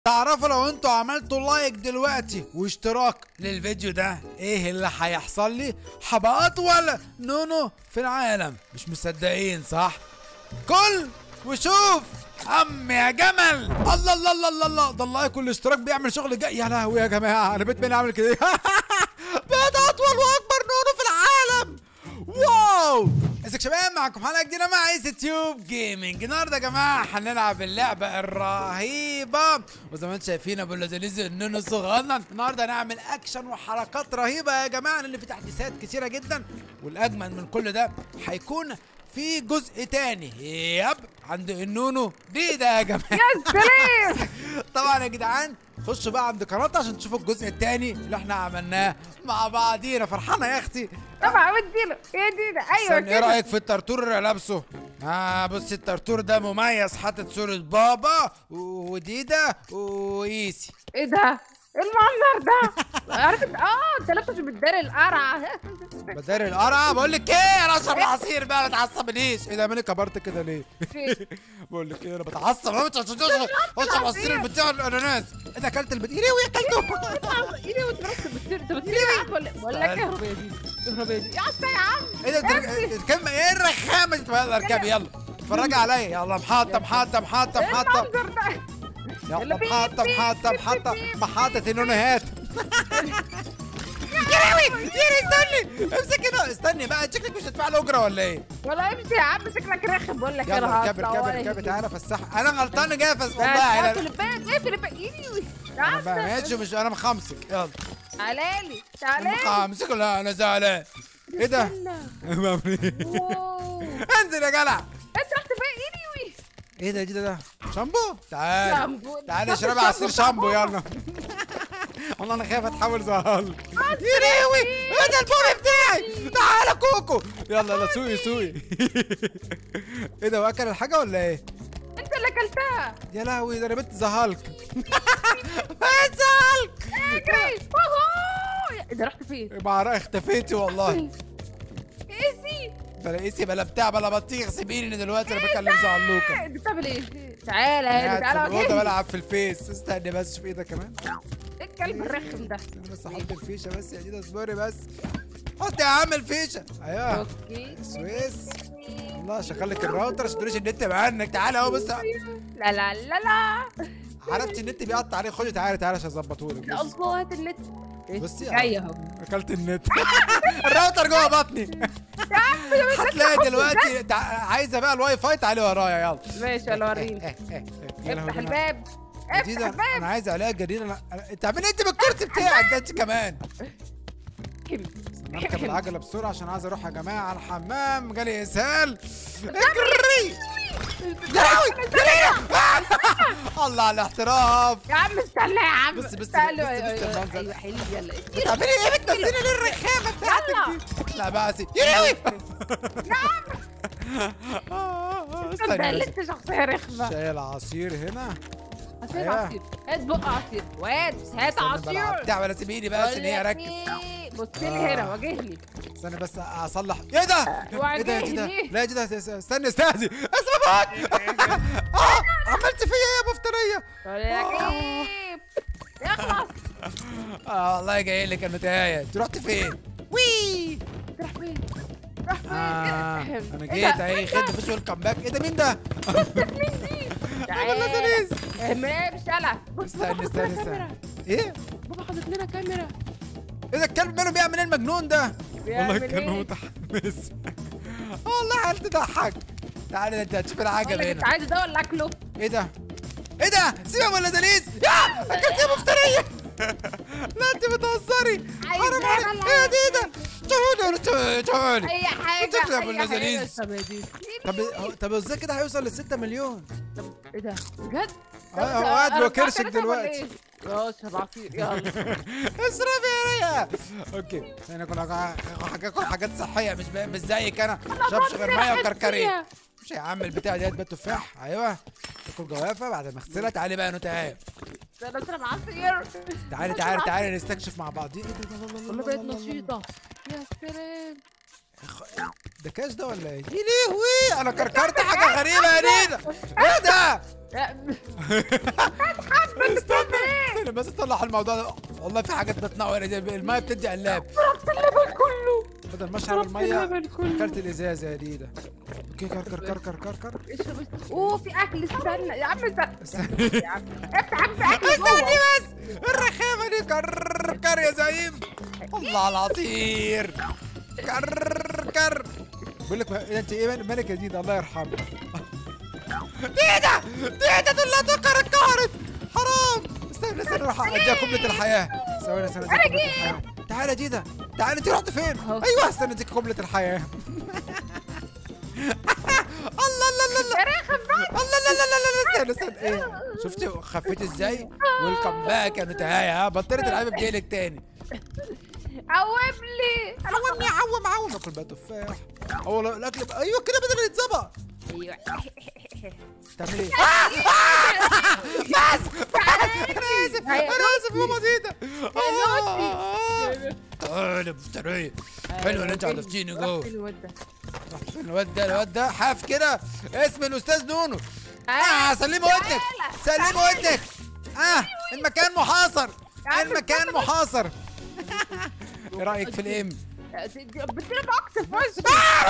تعرفوا لو انتوا عملتوا لايك دلوقتي واشتراك للفيديو ده ايه اللي هيحصل لي هبقى اطول نونو في العالم مش مصدقين صح كل وشوف عم يا جمل الله الله الله الله الله ده اللايك والاشتراك بيعمل شغل جاي يا لهوي يا جماعه انا بيت مين عامل كده بقيت اطول واكبر نونو في العالم واو ازيك يا شباب معاكم حلقه جديده مع ايس تيوب جيمنج النهارده يا جماعه هنلعب اللعبه الرهيبه وزي ما انتم شايفين ابو اللذيذ النونو صغنن النهارده هنعمل اكشن وحركات رهيبه يا جماعه لان في تحديثات كتيره جدا والاجمل من كل ده هيكون في جزء تاني يب عند النونو دي ده يا جماعه يا سلام طبعا يا جدعان خشوا بقى عند قناتي عشان تشوفوا الجزء التاني اللي احنا عملناه مع بعضينا فرحانه يا اختي طبعا اديله ايه دي ده ايوه استنى ايه كده رايك في الطرطور اللي لابسه اه بص الطرطور ده مميز حاطط صوره بابا وديدا وايسي ايه ده ايه المنظر ده عارف انت اه انت لابس بالدار القرعه بدار القرعه بقول لك ايه انا اشرب العصير بقى ما تعصبنيش ايه ده مالك كبرت كده ليه بقول لك ايه انا بتعصب اهو عشان اشرب اشرب عصير البتاع الاناناس ايه ده اكلت البتيري واكلته ايدي وانت رحت بتصير انت بتصير ولا بقول لك كهربائيه دي كهربائيه دي يا اسطى يا عم ايه ده در- الكلمه ايه الرخامه دي يلا اركبي يلا اتفرجي عليا يلا محطه محطه محطه ايه محطه المنظر ده يلا يلا بيب محطة بيب محطة بيب محطة بيب. محطة النونوهات يا لهوي يا استني امسك كده استني بقى شكلك مش هتدفع له اجره ولا ايه؟ ولا امشي يا عم شكلك رخم بقول لك يلا انا اركبي هطلع اركبي ولا اركبي يهمك. تعالى فسح انا غلطان جافس والله لا انا فلبين ايه فلبين ايدي انا بقى ماشي مش انا مخمسك يلا تعالى لي انا تعالى لي مخمسك لا انا زعلان ايه ده؟ استنى. واو. انزل يا جدع انت رحت فين ايدي ايه ده ده ده شامبو تعال شامبو. تعال طب اشربي شامبو، عصير شامبو شامبو. يلا والله انا خايف اتحول زي هالك يا لهوي ايه ده البومي بتاعي تعالى كوكو يلا يلا سوقي سوقي ايه ده واكل الحاجه ولا ايه انت اللي اكلتها يا لهوي ده انا بنت زي هالك بنت زي هالك اجري وهو ايه ده رحت فين مع اختفيتي والله ايزي بلا قيسي بلا بتاع بلا بطيخ سيبيني دلوقتي انا بكلم زعلوكه انت بتعمل ايه تعالى هنا قاعد في تعالى الاوضه واجهني. بلعب في الفيس استني بس شوف ايه ده كمان ايه الكلب الرخم ده استنى بس احط الفيشه بس يا ديدا اصبري بس حط يا عم الفيشه ايوه اوكي سويس والله شغل لك الراوتر عشان تقوليش النت بعينك تعالى اهو بس لا لا لا لا عرفت النت بيقطع عليه خدي تعالى تعالى عشان اظبطه لك يا الله هات النت بصي جاي اهو اكلت النت الراوتر جوه بطني هتلاقي دلوقتي تع... عايزه بقى الواي فاي تعالي ورايا يلا ماشي يلا وريني إيه، إيه، إيه. يا لهوي افتح ده أنا- الباب افتح جديدة الباب انا عايز الاقي جديدة انا أنا- انت عامل إيه انت بالكرسي بتاعك ده انت كمان كم. نركب العجلة بسرعة عشان عايز اروح يا جماعة على الحمام جالي اسهال اجري يا لهوي يا لهوي. الله على الاحتراف يا عم استنى يا عم بص- بص- استنى. بص- بص المنظر. ايوه حلو يلا بتعملي ايه بتنزلي ليه الرخامة بتاعتك دي لا بقى سي يا لهوي آه، استنى استني اللي بس. انت شخصيه رخمه شايل عصير هنا عصير أيوة. عصير هات بق عصير واد هات استنى بلعب عصير بتاع ولا سيبيني بقى عشان هي بقول لك اركز إيه، بص لي آه. هنا واجهني استنى بس اصلح ايه ده؟ ايه ده يا جدع؟ واجهني. لا يا جدع استنى استهزي اسمع اه عملت فيا ايه يا مفتريه؟ بقول لك ايه اخلص اه والله جاي لك النتايه انت رحت فين؟ وي راح فين راح فين آه إيه انا ده؟ جيت اهي إيه ده؟ خدت فيش ويلكم باك ايه ده مين ده؟ مين دي والله لذيذ. تعالى ما مش انا بص استنى بابا حاطط استنى لنا كاميرا استنى ايه؟ بابا حاطط لنا كاميرا ايه ده الكلب ماله بيعمل ايه المجنون ده؟ والله بيعمل كان إيه؟ متحمس والله حالة تضحك تعالى انت هتشوف بقول لك العجله انت هنا عايز ده ولا اكله ايه ده؟ ايه ده؟ سيبك ولا دليس؟ يا اكلت ايه مفترية؟ لا انت بتهزري عايز حرام عليك نعمل ايه دي ده؟ تعالي تعالي تعالي اي حاجه بتفرق اي حاجه باللذيذ. الصبادي. طب طب ازاي كده هيوصل ل 6 مليون؟ طب ايه ده بجد اه، هو قاعد أنا بكرشك بتاعت أنا ولا دلوقتي. إيه؟ خلاص هبعطيه يلا اشرب يا ريا اوكي انا كنا حاجات حاجات صحيه مش مش زيك انا شربش غير ميه وكركريه مش يا عم البتاع ديت بقى تفاح ايوه تاكل جوافه بعد ما اغسلها تعالي بقى يا نوتة انا اشرب عصير تعالي تعالي تعالي نستكشف مع بعض ايه ده ده- ده- ده- والله ده- بقت ده- ده- ده- نشيطه يا سلام ده كاش ده ولا ايه؟ يا لهوي انا كركرت حاجه غريبه يا نينا ايه ده؟ استنى استنى بس اصلح الموضوع ده والله في حاجات بتنور دي الميه بتدي قلاب شربت اللبن كله بدل ما اشرب شربت الميه اللبن كله كرت الازازه يا ديدا اوكي كر كر كر كر كر كر اشرب اوه في اكل استنى يا عم استنى استنى يا عم افتح عم في اكل استني جوه بس الرخامه دي كر كر يا زعيم الله العصير كر كر بقول لك ما- انت ايه ملك يا ديدا الله يرحمه ديدا ديدا دول لا تقهر القهرت حرام استنى استنى راح اديها قبلة الحياة ثواني استنى اديها قبلة الحياة تعالى يا ديدا تعالى انت رحت فين؟ أهو. ايوه استنى اديك قبلة الحياة الله الله الله الله يا رخم بقى الله لا لا لا لا استنى استنى ايه شفتي خفيت ازاي؟ ويلكم باك يا نتهاية ها بطلت تلعبي بديلك تاني قوم لي عومني عوم عوم اكل بقى تفاح هو لا- الاكل بقى ايوه كده بدل يتظبط ايوه تعمل ايه؟ بس انا اسف انا اسف ماما زيدة تعالى مفترية حلو اللي انت عرفتيني جوه الواد ده رحت فين الواد ده الواد ده حاف كده اسم الاستاذ نونو اه آه، سلمي ودنك سلمي ودنك اه المكان محاصر عم المكان محاصر ايه رايك في الام بتضرب اكس في وشك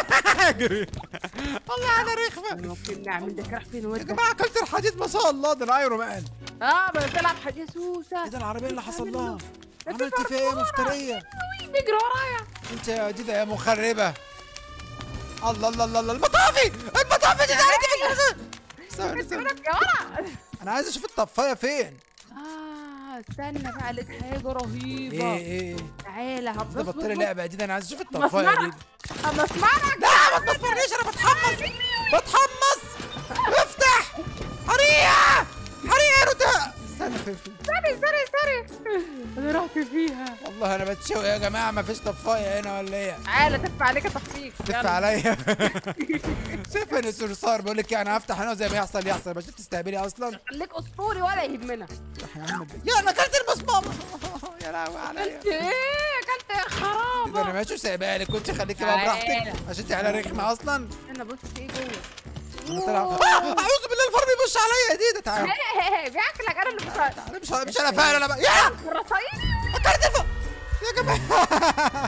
والله انا رخمه ممكن نعمل ده راح فين يا الواد ده جماعه اكلت الحديد ما شاء الله ده انا ايرون مان اه ما بتلعب حديث سوسه ايه ده العربيه اللي حصل لها ده عملت في فيها ايه فرفورة. مفتريه وي، بيجري ورايا انت يا ديدا يا مخربه الله الله الله الله المطافي المطافي دي تعالي دي في ثواني ثواني بيقولك يا ورا انا عايز اشوف الطفايه فين اه استنى بقى لقيت حاجه رهيبه ايه ايه ايه تعالى ده هبص بطلي لعبه يا ديدا انا عايز اشوف الطفايه دي مسمرك اما اسمعك لا ما تبصرنيش انا بتحمس بتحمس افتح حريقه حريقه رتاء استنى فين فين سري سري سري انا رحت فيها والله انا بتشوي يا جماعه ما فيش طفايه هنا ولا ايه تعالى تف عليك تخفيك تف عليا شايف ان الصرصار بقول لك انا هفتح هنا زي ما يحصل يحصل مش تستهبلي اصلا خليك اسطوري ولا يهمنا افتح يا عم يا انا اكلت المصمام يا لهوي عليا انت ايه اكلت يا ده انا خرابه ماشي وسايبها لك كنت خليكي بقى تعالى. براحتك عشان انت على رخمه اصلا انا بص ايه جوه انا طلع آه، اعوذ بالله الفار بيبص عليا يا ديدا تعالى ايه بياكلك انا اللي بص تعالى مش مش انا فاهم انا بقى يا الرصايني اكلت الفار يا جماعه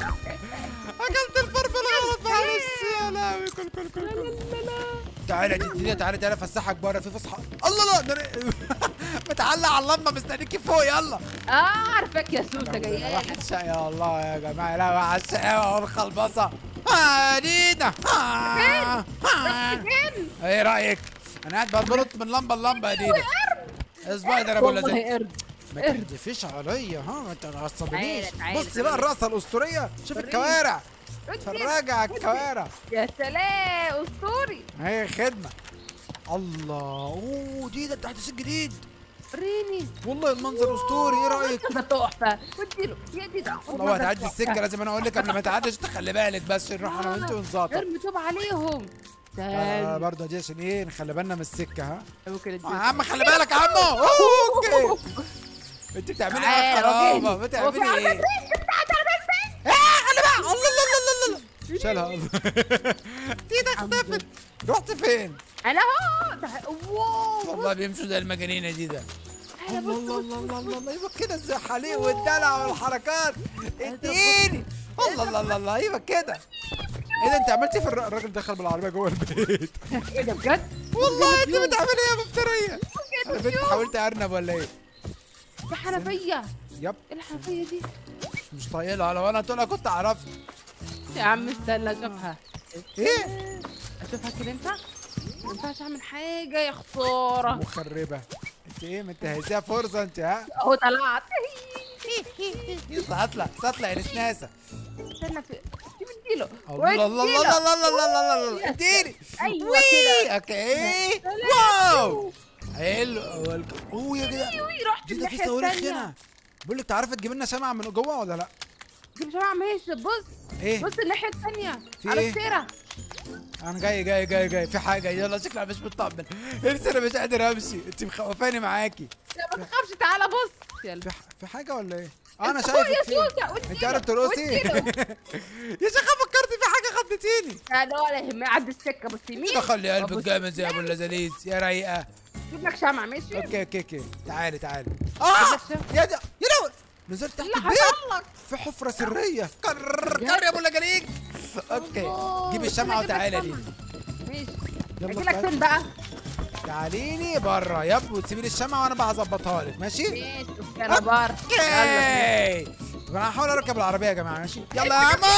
اكلت الفار بالغلط معلش يا لهوي كل كل كل كل تعالى يا ديدا تعالى تعالى افسحك بره في فسحه الله لا ده أنا- متعلق على اللمبه مستنيكي فوق يلا اه عارفك يا سوسه جايه واحد شقي والله يا جماعه لا واحد شقاوه والخلبصه ها ديدا ها ها فين ايه رايك انا قاعد بنط من لمبه للمبه يا ديدا سبايدر ابو لذيذ والله قرد ما تحدفيش عليا ها ما تعصبنيش تعالى، تعالى، بصي بقى الرقصه الاسطوريه شوف وريني. الكوارع اتفرجي على الكوارع يا سلام اسطوري هي خدمه الله اوه دي ده التحديث الجديد وريني والله المنظر اسطوري ايه رايك ده تحفه وديله يا دي ده لو هتعدي السكه لازم انا اقول لك قبل ما تعدي عشان تخلي بالك بس نروح انا وانت ونزاطر ارمي طوب عليهم آه استنى برضه دي عشان ايه نخلي بالنا من السكه ها ممكن يا اديله عم خلي بالك يا عمو اوكي انت بتعملي ايه يا تعالى، خرابه واجهني. بتعملي هو في ايه عربية بنت بتاعت عربية بنت. اه خلي بالك الله الله الله الله الله شالها دي ده اختفت رحت فين انا اهو ده- واو والله بيمشوا زي المجانين دي ده تعالى الله بص الله بص الله الله الله ايوه كده الزحاليق والدلع والحركات اديني الله الله الله الله ايوه كده ايه ده انت عملتي في الر- الراجل دخل بالعربيه جوه البيت ايه ده بجد والله انت بتعملي ايه يا مفتريه انا بجد بنت حاولت ارنب ولا ايه في حنفيه يب ايه الحنفيه دي مش طايلها لو انا طولها كنت عرفت يا عم استنى اشوفها ايه اشوفها كده ينفع ما ينفعش اعمل حاجه يا خساره مخربه انت ايه منتهزيها فرصه انت ها اهو طلعت سطلع سطلع يا نسناسه استنى في اديله الله الله الله الله الله الله الله الله الله اديني أيوة وي، كده. اوكي سلام. واو حلو أول- اوه يا جدع وي رحت دي ده في الناحيه صواريخ الثانيه هنا بقول لك تعرفي تجيب لنا شمعة من جوه ولا لا؟ دي مش ماشي بص ايه؟ بص الناحيه الثانيه في على إيه؟ السيره انا جاي جاي جاي جاي في حاجة يلا شكلها مش مطمن لسه انا مش قادر امشي انت مخوفاني معاكي لا ما تخافش تعالى بص يلا في ح... في حاجة ولا ايه؟ آه، انا انت فوق شايفك يا فين سوسة، واديله، انت عارف ترقصي واديله. يا شيخة فكرت في حاجة خضتيني لا ولا يهمني عدي السكه بص يمين تخلي قلبك أبص جامد زي ابو اللذاذيز يا رايقه جيب لك شمعة ماشي اوكي اوكي اوكي تعالي تعالي اه يا ده يا لو نزلت تحت اللي البيت حصل لك في حفره سريه كر كر يا ابو اللجاليج اوكي الله. جيب الشمعه استنى أجيب وتعالي لك لي شمعة. ماشي يلا اجي لك تعالي. فين بقى تعاليني بره يب وتسيبي لي الشمعه وانا بقى هظبطها لك ماشي ماشي اوكي انا بار يلا اوكي انا هحاول اركب العربيه يا جماعه ماشي يلا يا عم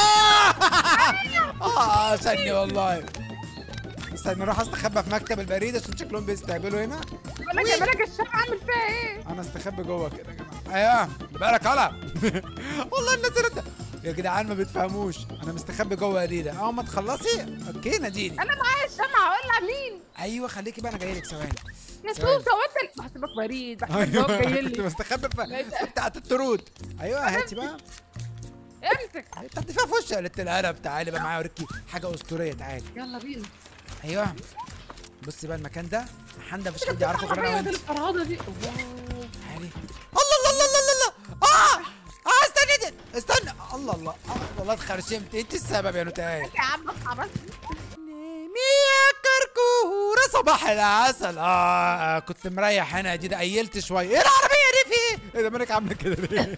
اه ثانيه والله استنى نروح استخبى في مكتب البريد عشان شكلهم بيستقبلوا هنا بقول لك يا بالك الشمعة اعمل فيها ايه انا استخبى جوه كده يا جماعه ايوه خلي بالك هلا والله الناس اللي يا جدعان ما بتفهموش انا مستخبي جوه يا ديدا اول ما تخلصي اوكي ناديني انا معايا الشمعة ولا مين ايوه خليكي بقى انا جاي لك ثواني يا ثواني. سوسه وانت اللي بحسبك بريد بحسبك هو جاي كنت لي مستخبي في لا، ده- في بتاعت الطرود ايوه هاتي بقى امسك انت فيها في وشي قلت القلب تعالي بقى معايا اوريكي حاجه اسطوريه تعالي يلا بينا ايوه بصي بقى المكان ده حندا مفيش حد يعرفه غير انا العربية وانت دي الفرهدة دي تعالي الله الله الله الله الله اه اه استني دي. استنى الله الله آه والله اتخرشمت انت السبب يا نوتاي يا عم اصحى بس ميا كركورة صباح العسل اه آه، كنت مريح هنا يا جدع قيلت شويه ايه العربيه دي في ايه؟ ايه ده مالك عامله كده ليه؟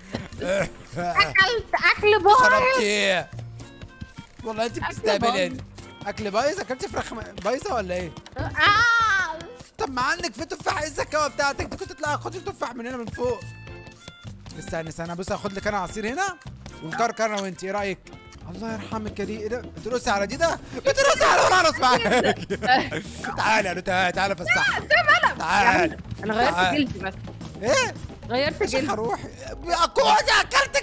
اكلت اكل بايظ شربتي ايه؟ والله انت أكل بتستقبليني اكل بايظ اكلتي فراخ م- بايظه ولا ايه؟ آه. طب ما عندك في تفاح ايه الزكاوه بتاعتك؟ انت كنت تطلعي خدي التفاح من هنا من فوق استنى استنى بص هاخد لك انا عصير هنا ونكركر انا وانت ايه رايك؟ الله يرحمك يا دي ايه ده؟ بترقصي على دي ده؟ بترقصي على وانا ارقص معاك تعالى يا نوتاي تعالى فسح تعالى انا غيرت تعال. جلدي بس ايه؟ غيرت مش جلدي هروح كوزي اكلتك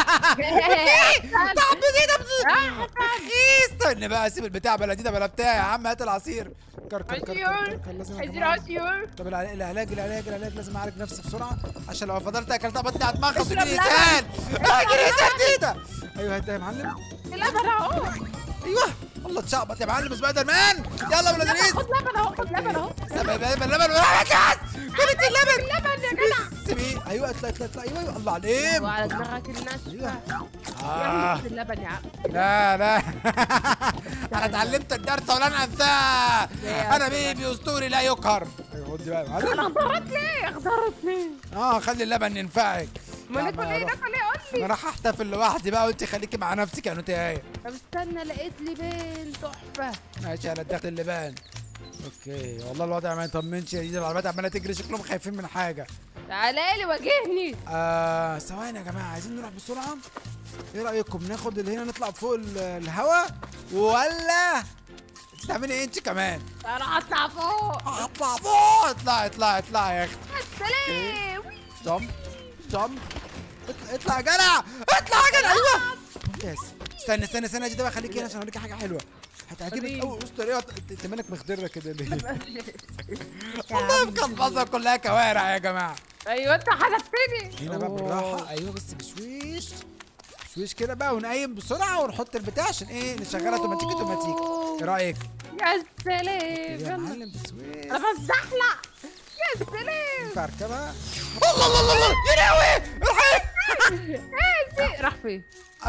طب دي ده استنى بقى سيب البتاع بلا دي ده بلا بتاع يا عم هات العصير كر كر كر كر كر كر لازم يا عايزين جماعة. عصير طب العلاج العلاج العلاج العلاج لازم اعالج نفسي بسرعه عشان لو فضلت اكلتها بطني هتمخص اشرب ويجيلي لبن. اسهال اشرب هيجيلي اسهال لبن. كده ايوه هات يا معلم اللبن اهو ايوه الله اتشقبط يا معلم سبايدر مان يلا بلا دريس خد لبن اهو خد لبن اهو لبن لبن لبن ولا كاس كلت اللبن لبن يا جدع سيبيه ايوه اطلع اطلع اطلع ايوه ايوه الله عليك وعلى دماغك الناشفه ايوه يلا آه. خد اللبن يا عم لا لا انا اتعلمت الدرس ولن انساه يا انا بيبي اسطوري لا يقهر ايوه خد بقى يا معلم. انا اخضرت ليه اخضرت ليه اه خلي اللبن ينفعك ما لا، ناكل ما ايه أروح. ناكل ايه قول لي انا راح احتفل لوحدي بقى وانت خليكي مع نفسك يا نوتايه طب استنى لقيت لي بين تحفه ماشي انا اديت اللبان اوكي والله الوضع ما يطمنش يا دي العربيات عماله تجري شكلهم خايفين من حاجه تعالى لي واجهني آه ثواني يا جماعه عايزين نروح بسرعه ايه رايكم ناخد اللي هنا نطلع فوق ال- الهوا ولا تعملي ايه انت كمان انا هطلع فوق اطلع فوق اطلع اطلع اطلع يا اختي السلام جمب جمب اطلع اطلع يا جدع اطلع يا جدع ايوه ممتاز استنى استنى استنى اجي بقى خليكي هنا عشان اوريكي حاجه حلوه هتعجبك وريني. قوي بص طريقه انت مالك مخضره كده ليه والله مكبصه كلها كوارع يا جماعه ايوه انت حسبتني هنا بقى بالراحه ايوه بس بشويش شويش كده بقى ونقيم بسرعه ونحط البتاع عشان ايه نشغلها اوتوماتيك اوتوماتيك ايه رايك يا سلام يا يلا. معلم بشويش انا بزحلق يا سلام ينفع اركبها الله الله الله الله يا لهوي الحقيقة ايه سي راح فين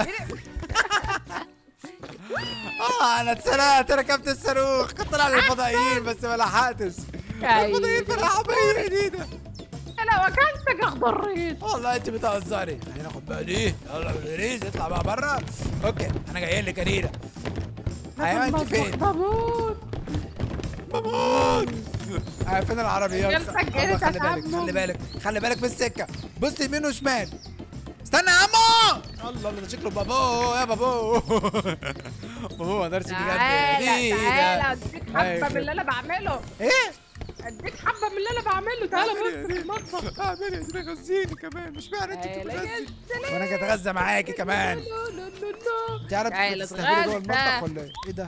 اه انا اتسرقت ركبت الصاروخ كنت طالع للفضائيين بس ما لحقتش الفضائيين فرحوا بيا جديده انا وكلتك اخضريت والله انت بتهزري خلينا ناخد بقى دي يلا بالريز اطلع بقى بره اوكي انا جاي لك يا رينا ايوه انت فين؟ بموت بموت آه فين العربيات؟ جلسة جريت الله، خلي بالك أتعمم. خلي بالك خلي بالك من السكه بص يمين وشمال استنى يا عمو الله الله ده شكله بابو يا بابو بابو ما قدرش يجي جنبي تعالى دي تعالى ده. اديك أيوة. حبه من اللي انا بعمله ايه؟ اديك حبه من اللي انا بعمله تعالى اعملي بص يا في ريت. المطبخ اعملي يا ريت غزيني كمان مش معنى انت تعالى يا بتغزي سلام وانا جاي اتغذى معاكي كمان لا لا لا لا. انت عارف تعالى تستهبلي جوه اتغدى. المطبخ ولا ايه؟ ايه ده؟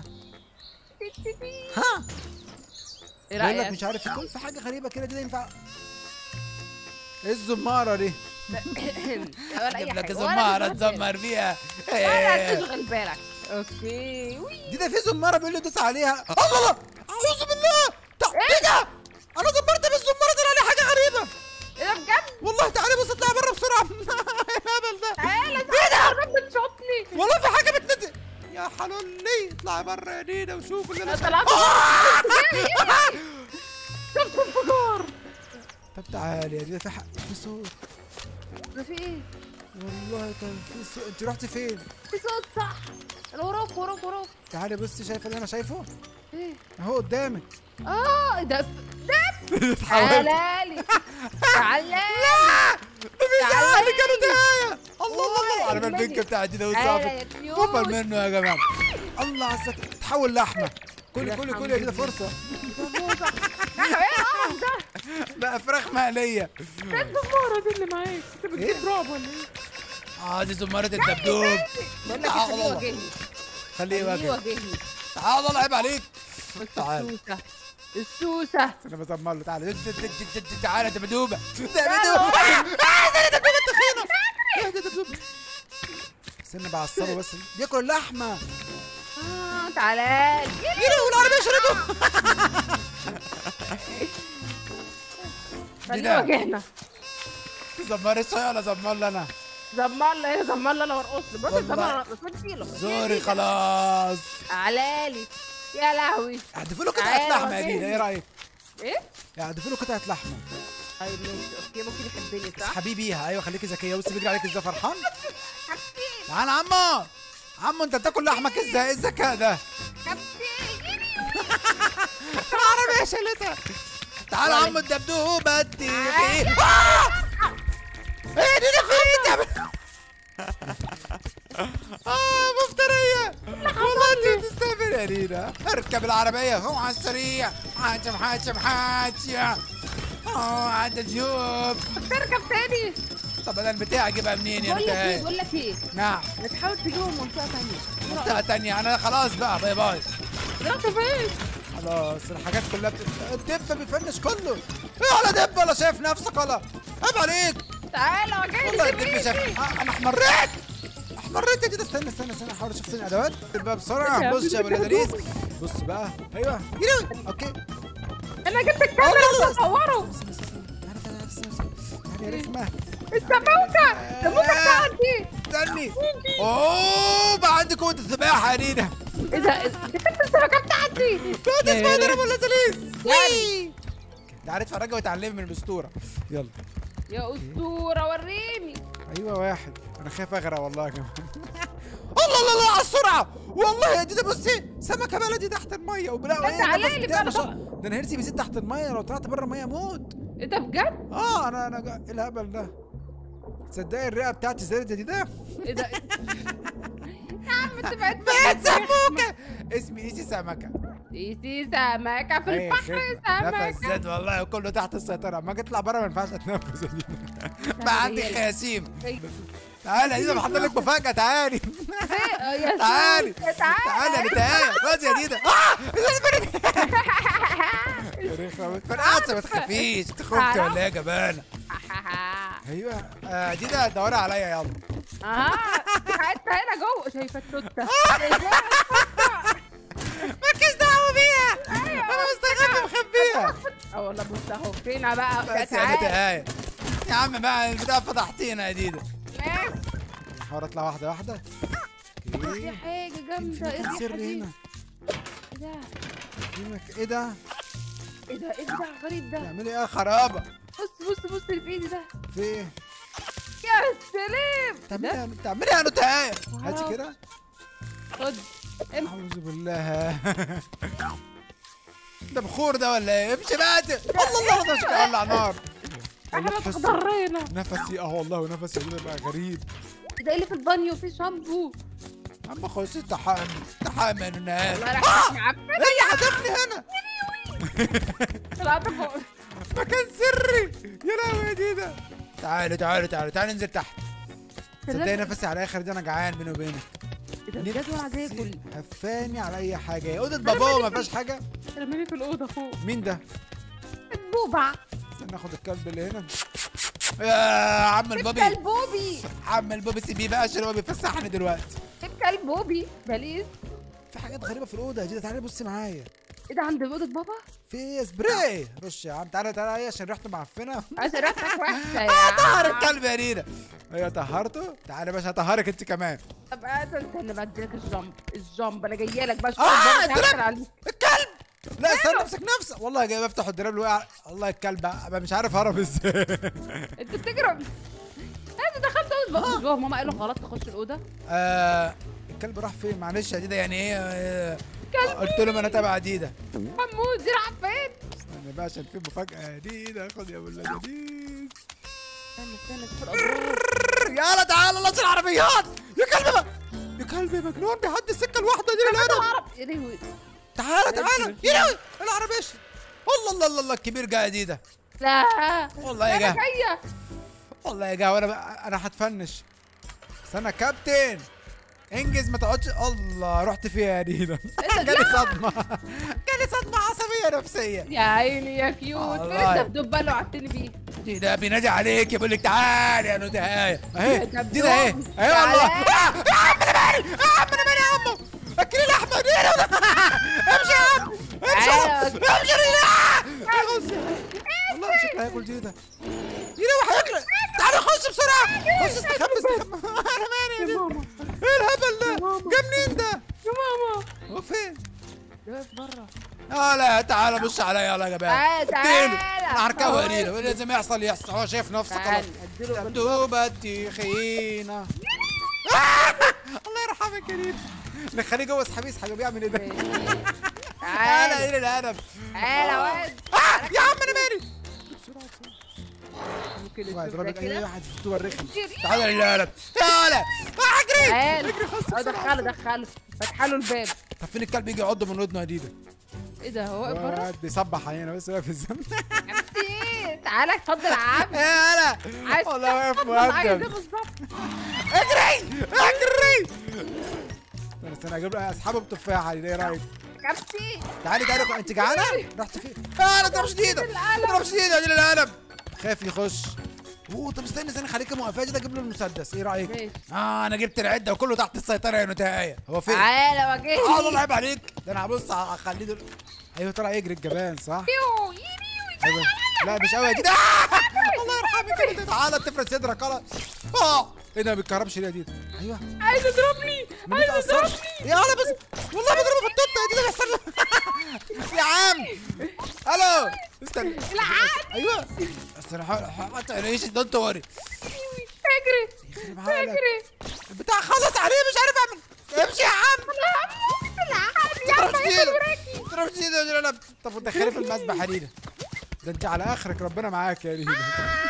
ها؟ ايه بقول لك رايك مش عارف يكون في حاجه غريبه كده دي ينفع ايه الزماره دي؟ ولا اجيب اي لك حاجه زماره ولا تشغل تزمر بيها بالك. ولا إيه. تشغل بالك اوكي وي. دي ده في زماره بيقول لي دوس عليها الله الله اعوذ بالله تع- ايه ده؟ انا زمرت بالزماره طلع لي حاجه غريبه ايه ده بجد والله تعالي بص اطلعي بره بسرعه ايه الهبل ده؟ تعالى ايه ده؟ تعالى بتشوطني والله في حاجه بتنزل يا حلول اطلعي بره يا نينا وشوف اللي انا أنا شايفه طلعت شفت انفجار طب تعالي يا نينا في حق في صوت ده في ايه؟ والله كان في صوت انت رحتي فين في صوت صح انا وراك وراك وراك تعالي بصي شايفه اللي انا شايفه ايه؟ اهو قدامك اه ده ده اتحولت تعالى لي تعالى لا مفيش تعالي. اهلي كانوا داية الله الله الله واي، عارف البنك المجد. بتاع دي ده تعالى يا وصافي كيوت. كفر منه يا جماعه الله عزك تحول لحمه كلي كلي كلي يا كده فرصه ايه اه ده بقى فراخ مقليه ده الزمارة دي اللي معاك انت إيه؟ بتجيب رعب ولا ايه؟ اه دي زمارة الدبدوب بقول لك تعال خليه الله. يواجهني خليه خليه يواجه يواجهني تعال الله عيب عليك تعال السوسة السوسة انا بزمر له تعالى تعالى دبدوبه دبدوبه آه، ده دبدوبه تخينه آه، ده دبدوبه استنى بعصبه بس بياكل اللحمه اه تعالى لي. يلا والعربيه شريته خليه ده. يواجهنا زمر الشاي ولا زمر لي انا زمر لي ايه زمر لي انا وارقص لي بص والله. زمر بس ما تشيله زوري خلاص تعالى لي يا لهوي احذفوا له قطعه تعالى لحمه يا واجهني. دينا ايه رايك؟ ايه؟ احذفوا له قطعه لحمه طيب ماشي اوكي ممكن يحبني صح؟ اسحبيه بيها ايوه خليكي ذكيه بص بيجري عليك ازاي فرحان حبيبي تعال عمو عمو انت بتاكل لحمك ازاي ايه الذكاء ده حبيبي العربيه شالتها تعال ولا- عمو الدبدوبه تيجي تعال. ايه دي ده فريد يا اه مفترية والله انت تستهبل يا رينا اركب العربية هو على السريع حاجة حاجة حاجة اه عدى جيوب تركب تاني طب انا البتاع اجيبها منين يا بقول لك ايه انت بقول لك ايه نعم ما تحاول تجيبهم منطقة تانية منطقة تانية انا خلاص بقى باي باي رحت فين؟ خلاص الحاجات كلها بت... الدب بيفنش كله ايه ولا دب ولا شايف نفسك ولا عيب عليك تعالى واجهني والله الدب سيبني. شاف آه انا احمريت احمريت يا جدع استنى استنى استنى احاول اشوف فين الادوات بقى بسرعه بص يا ابو الادريس بص بقى ايوه يلو اوكي انا جبت الله، الكاميرا الله. اصوره استنى، استنى، استنى. تعالى، تعالى، استنى، استنى. تعالى يا رخمه السموكة السموكة بتاعتي استني اوه بقى عندي قوه السباحه يا رينا ايه ده جبت السمكة بتاعتي قوه سبايدر ابو الازاليز يعني. تعالى اتفرجي وتعلمي من الاسطوره يلا يا اسطورة وريني ايوه واحد انا خايف اغرق والله يا جماعه الله الله الله على السرعه والله يا دي ده بصي سمكه بلدي تحت الميه وبلا ده ايه تعالى النفس لي بتاعي بقى ما شاء- بقى. ده انا هرسي بيزيد تحت الميه لو طلعت بره الميه موت ايه ده بجد؟ اه انا انا جا- ايه الهبل ده تصدقي الرئه بتاعتي زادت يا دي ده ايه ده؟ يا عم انت بقيت بقت سموكه اسمي ايسي سمكه ايسي سمكة في أي البحر خدمة. نفس سمكة زاد والله كله تحت السيطره اما اجي اطلع بره ما ينفعش اتنفس بقى عندي خياسيم تعالي يا دينا بحضر لك مفاجاه تعالي يا تعالي سوسة، تعالي يا نتايا خد يا دينا اه يا رخمة ما تفرقعش ما تخافيش انت خفت ولا ايه يا جبانه ايوه آه دينا دوري عليا يلا اه حتى هنا جوه شايفه التوته مالكيش دعوه بيها انا مستخبي مخبيها اه والله بص اهو فينا بقى بس يا تعالى نتايا يا عم بقى البتاع فتحتينا يا دينا ماشي احاول اطلع واحده واحده دي اوكي حاجه في جامده ايه مكان الريحه سري دي هنا ايه ده في مك... ايه ده ايه ده ايه ده غريب ده بتعملي ايه يا خرابه بص بص بص اللي في ايدي ده في ايه يا سلام بتعملي ده ايه بتعملي ايه يا نتايا هاتي واو. كده خد امسك اعوذ بالله ده بخور ده ولا ايه امشي بقى الله الله الله ده شكله ولع نار والله احنا تحس اتضرينا نفسي اه والله ونفسي كده بقى غريب ده ايه اللي في البانيو في شامبو عم خش تحامل تحامل النهار والله راح معفن ايه اللي حدفني هنا طلعت فوق مكان سري يا لهوي يا ديدا تعالوا تعالوا تعالوا تعالوا ننزل تحت صدقني نفسي على الاخر دي انا جعان بيني وبينك ايه ده بجد وانا عايز اكل نفسي هفاني على اي حاجه يا اوضه بابا ما فيهاش حاجه ارميني في الاوضه فوق مين ده بوبع استنى اخد الكلب اللي هنا يا عم البابي كلب بوبي عم البابي سيبيه بقى عشان هو بيفسحني دلوقتي كلب بوبي بليز في حاجات غريبه في الاوضه يا جدع تعالى بصي معايا ايه ده عند اوضه بابا في سبراي رش يا عم تعالى تعالى ايه عشان ريحته معفنه عشان ريحتك وحشه يا اه طهر عم. الكلب يا رينا ايوه طهرته تعالى يا باشا هطهرك انت كمان طب انا استنى بقى اديلك الجامب الجامب انا جايه لك بقى آه، شوية الدرب! عليك الكلب لا استنى امسك نفسك والله جاي بفتح الدراب وقع والله الكلب بقى مش عارف هرب ازاي انت بتجرب انت دخلت اوضه جوه ماما قالوا غلط تخش الاوضه آه الكلب راح فين معلش يا ديدا يعني ايه آه، كلبي. قلت له ما انا تابع ديدا حمود دي راح فين استنى بقى عشان في مفاجأة يا ديدا خد يا ابو اللذيذ استنى استنى في الاضرار يلا تعالى الله العربيات يا كلب بقى يا كلب يا مجنون بيعدي السكة الواحدة دي الهرب العرب يا لهوي تعالى تعالى يا لهوي العربية ش- الله الله الله الله الكبير جاي يا ديدا لا والله يا انا جاه جايه والله يا جاه وانا بقى انا هتفنش استنى يا كابتن انجز ما تقعدش الله رحت فيها يا ديدا ده؟ جالي صدمة جالي صدمة عصبية نفسية يا عيني يا كيوت فين والله. الدبدوب بقى اللي وعدتني بيه ديدا بينادي عليك يقول لك تعالى يا نوداية اهي يا دبدوب. ديدا اهي اهي والله تعالى. آه، يا عم انا مالي يا عم انا مالي يا عمو اكلي لحمة ديدا امشي يا عم امشي يا عم تعالى. امشي يا ديدا والله شكله هياكل ديدا ديدا هو هياكل تعالى خش بسرعة خش استخبى استخبى انا مالي يا ديدا ماما ايه الهبل ده ماما. جه منين ده يا ماما هو فين ده واقف بره اه لا تعالى بص عليا يلا يا جماعه تعالى، تعالى. انا هركبه يا ديدا لازم يحصل يحصل هو شايف نفسه خلاص تعال اديله بال- دبدوبة تخينة آه! الله يرحمك يا ديدا نخليه جوه اسحبيه اسحبيه بيعمل ايه ده؟ انا تعالى ايه الهدف؟ تعالى يا واد آه! يا عم انا مالي بسرعه بسرعه ممكن واحد الدب ده ضربك اي كده واحد في الدور الرخم جري. تعالى للهدف تعالى آه، اجري تعالى اجري خش اه بسرعة. دخله دخله فتح له الباب طب فين الكلب يجي يعض من ودنه يا ديدا؟ ايه ده هو واقف بره واد بيصبح علينا بس واقف الزمن عمتي تعالى اتفضل يا عم يا انا عايز والله واقف تتفضل، عايز ايه مؤدب بالظبط اجري اجري استنى استنى اجيب له اسحبه بتفاحه دي ايه رايك؟ عمتي تعالي تعالي انت جعانه؟ رحت فين؟ اه لا تضربش ايدك ما تضربش ايدك دي القلم خاف يخش اوه طب استنى استنى خليك موقفه كده اجيب له المسدس ايه رايك؟ ماشي. اه انا جبت العده وكله تحت السيطره يا نتايه هو فين؟ تعالى اه والله واجهني عيب عليك ده انا هبص هخليه دل... ايوه طلع يجري الجبان صح؟ يو يمي ايوه لا مش قوي يا ديدا آه! الله يرحمك يا ديدا تعالى تفرد صدرك خلاص اه ايه ده ما بيتكهربش ليه يا ديدا؟ ايوه عايز يضربني ما عايز بيتأثرش يضربني يا انا بس والله بضربه في التوته يا ديدا بيحصل له يا عم الو استنى العقل. ايوه استنى حاول ما تعرفش ده انت وري اجري يخرب عقلك. اجري البتاع خلص عليه مش عارف اعمل امشي يا عم العقل يا عم تضربش هياكل ايدك وراكي تضربش ايدك يا ديدا طب ودخلي في المسبح يا ديدا ده انت على اخرك ربنا معاك يا ديدا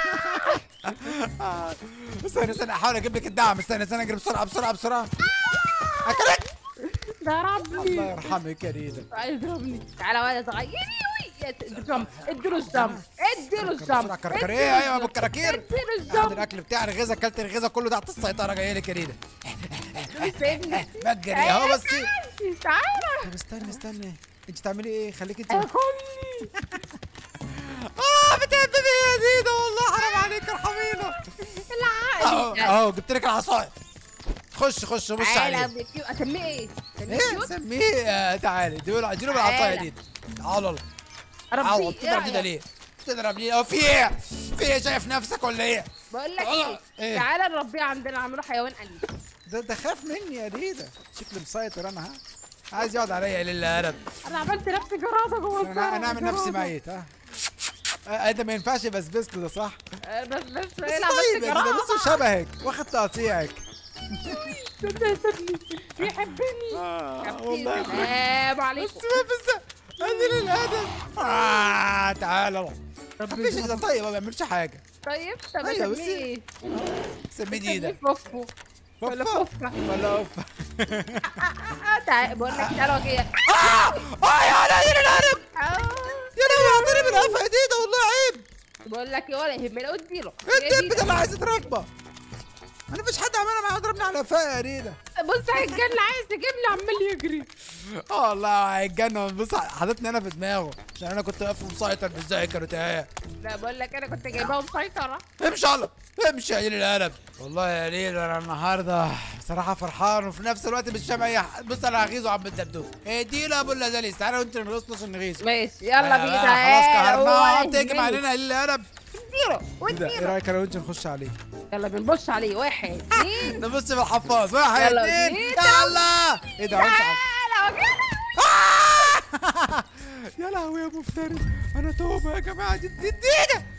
آه. استنى استنى احاول اجيب لك الدعم استنى استنى اجري بسرعه بسرعه بسرعه اكلت ضربني الله يرحمك يا ديدا عايز يضربني تعالى ولا صغير يا الجمب اديله الجمب اديله بسرعه الجمب كركريه ايوه ابو الكراكير اديله اخد الجمب الاكل بتاعي الغذاء اكلت الغذاء كله تحت السيطره جاي لك يا ريده سيبني بجري اهو بس تعالى طب استني استني انت تعملي ايه خليك انت اكلني اه بتهببي يا ديده والله حرام عليك ارحمينا اهو العقل اهو جبت لك العصايه خش خش بص تعالى عليه ابني كيو اسميه ايه؟ اسميه ايه كيوت؟ سميه آه، تعالي اديله اديله بالعصايه يا تعالى. ديده تعال والله ربي عوض ايه تضرب ديده رأيك؟ ليه تضرب ليه اه في ايه في ايه شايف نفسك ولا ايه بقول لك تعالى. ايه إيه؟ تعالى نربيه عندنا نعمله حيوان اليف ده ده خاف مني يا ديده شكلي مسيطر انا ها عايز يقعد عليا لله قلب انا عملت نفسي جرادة جوه انا الصالة، انا اعمل نفسي جرادة. ميت ها آه، انت ما ينفعش بسبس له صح آه، بس بس بس ايه طيب عملت يا ديده جرادة بص شبهك واخد تقطيعك ده يسيبني بيحبني والله سلام بس عليكم بس ادي للهدف آه تعالى مفيش ربي ده طيب ما بيعملش حاجه طيب طب أيوة، بس- اسميه ايه؟ سمي ديده فوفو ولا فوفا فوفا ولا اوفا آه، تعالى بقول لك تعالى واجيك اه اه يا لا يا الهرب آه. يا لهوي اعطيني بالقفا يا ديده والله عيب بقول لك ايه ولا يهمني اديله الدب ده اللي عايز يتربى انا مفيش حد عمال معايا يضربني على قفايا يا ديده بص هيتجن عايز يجيب لي عمال يجري اه والله هيتجنن بص حاططني انا في دماغه عشان انا كنت واقف مسيطر ازاي كانوا تايه لا بقول لك انا كنت جايباها مسيطرة امشي يلا امشي يا جيل القلب والله يا ليل انا النهارده بصراحه فرحان وفي نفس الوقت مش سامع اي حد بص انا هغيظه عم الدبدوب ادي له ابو اللذيذ تعالى وانت نغيظ عشان نغيظه ماشي يلا بينا خلاص تعالى كهرناها هو بتهجم يهمني. علينا يا ليل القلب واديله ايه ده ايه واديله رايك انا وانت نخش عليه يلا بنبص عليه واحد اثنين نبص في الحفاظ واحد يلا، اتنين اتنين، يلا ايه ده عملت عم- تعالى وجينا. يا لهوي يا مفتري انا توبه يا جماعه دي دي دي